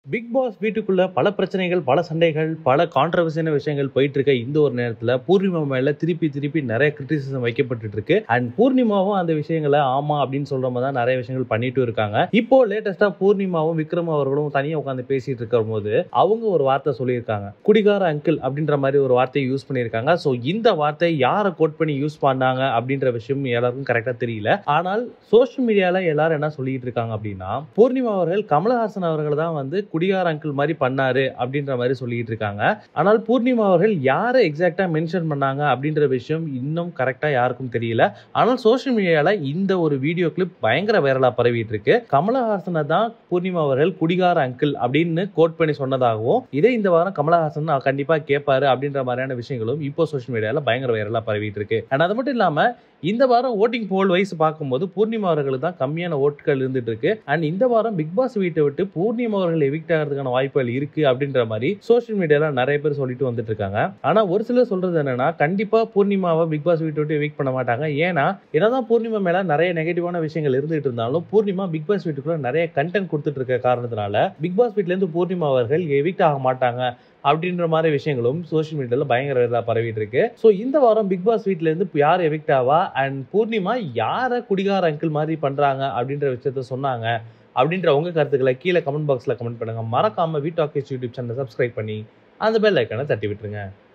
big pass வீட்டுக்குள்ள பல பிரச்சனைகள் பல சண்டைகள் பல கான்ட்ரவர்சியான விஷயங்கள் போயிட்டு இருக்க இந்த ஒரு நேரத்துல பூர்ணிமா மேல திருப்பி திருப்பி நிறைய கிரிட்டிசிசம் வைக்கப்பட்டு இருக்கு அண்ட் பூர்ணிமாவும் அந்த விஷயங்களை ஆமா அப்படின்னு சொல்ற மாதிரி தான் நிறைய விஷயங்கள் பண்ணிட்டு இருக்காங்க இப்போ லேட்டஸ்டா பூர்ணிமாவும் விக்ரம் அவர்களும் தனியா உட்காந்து பேசிட்டு இருக்கிற போது அவங்க ஒரு வார்த்தை சொல்லியிருக்காங்க குடிகார அங்கிள் அப்படின்ற மாதிரி ஒரு வார்த்தையை யூஸ் பண்ணியிருக்காங்க ஸோ இந்த வார்த்தை யாரை கோட் பண்ணி யூஸ் பண்ணாங்க அப்படின்ற விஷயம் எல்லாருக்கும் கரெக்டா தெரியல ஆனால் சோஷியல் மீடியால எல்லாரும் என்ன சொல்லிட்டு இருக்காங்க அப்படின்னா பூர்ணிமா அவர்கள் கமலஹாசன் அவர்கள் தான் வந்து குடிகார அங்கிள் மாதிரி பண்ணாரு அப்படின்ற மாதிரி சொல்லிட்டு இருக்காங்க ஆனால் பூர்ணிமா அவர்கள் யாரை எக்ஸாக்டா மென்ஷன் பண்ணாங்க அப்படின்ற விஷயம் இன்னும் கரெக்டா யாருக்கும் தெரியல ஆனால் சோஷியல் மீடியால இந்த ஒரு வீடியோ கிளிப் பயங்கர வைரலா பரவிட்டு இருக்கு கமலஹாசனை தான் பூர்ணிமா அவர்கள் குடிகார அங்கிள் அப்படின்னு கோட் பண்ணி சொன்னதாகவும் இதே இந்த வாரம் கமலஹாசன் கண்டிப்பா கேட்பாரு அப்படின்ற மாதிரியான விஷயங்களும் இப்போ சோஷியல் மீடியால பயங்கர வைரலா பரவிட்டு இருக்கு அண்ட் அது மட்டும் இல்லாம இந்த வாரம் ஓட்டிங் போல் வைஸ் பார்க்கும்போது பூர்ணிமா அவர்களுக்கு தான் கம்மியான ஓட்டுகள் இருந்துட்டு இருக்கு அண்ட் இந்த வாரம் பிக் பாஸ் வீட்டை விட்டு பூர்ணிமா அவர்கள் எவிக்ட் ஆகிறதுக்கான வாய்ப்புகள் இருக்கு அப்படின்ற மாதிரி சோஷியல் மீடியால நிறைய பேர் சொல்லிட்டு வந்துட்டு இருக்காங்க ஆனா ஒரு சிலர் சொல்றது என்னன்னா கண்டிப்பா பூர்ணிமாவை பிக் பாஸ் வீட்டை விட்டு எவிக்ட் பண்ண மாட்டாங்க ஏன்னா என்னதான் பூர்ணிமா மேல நிறைய நெகட்டிவான விஷயங்கள் இருந்துட்டு இருந்தாலும் பூர்ணிமா பிக் பாஸ் வீட்டுக்குள்ள நிறைய கண்டென்ட் கொடுத்துட்டு இருக்க காரணத்தினால பிக் பாஸ் வீட்ல இருந்து பூர்ணிமா அவர்கள் எவிக்ட் ஆக மாட்டாங்க அப்படின்ற மாதிரி விஷயங்களும் சோஷியல் மீடியால பயங்கர இதாக பரவிட்டு இருக்கு ஸோ இந்த வாரம் பிக் பாஸ் வீட்ல இருந்து யார் எவிக்ட் ஆவா அண்ட் பூர்ணிமா யாரை குடிகார அங்கிள் மாதிரி பண்றாங்க அப்படின்ற விஷயத்த சொன்னாங்க அப்படின்ற உங்க கருத்துக்களை கீழே கமெண்ட் பாக்ஸ்ல கமெண்ட் பண்ணுங்க மறக்காம வீட் டாக்கேஸ் யூடியூப் சேனலை சப்ஸ்கிரைப் பண்ணி அந்த பெல் ஐக்கானை தட்டி விட்டுருங்க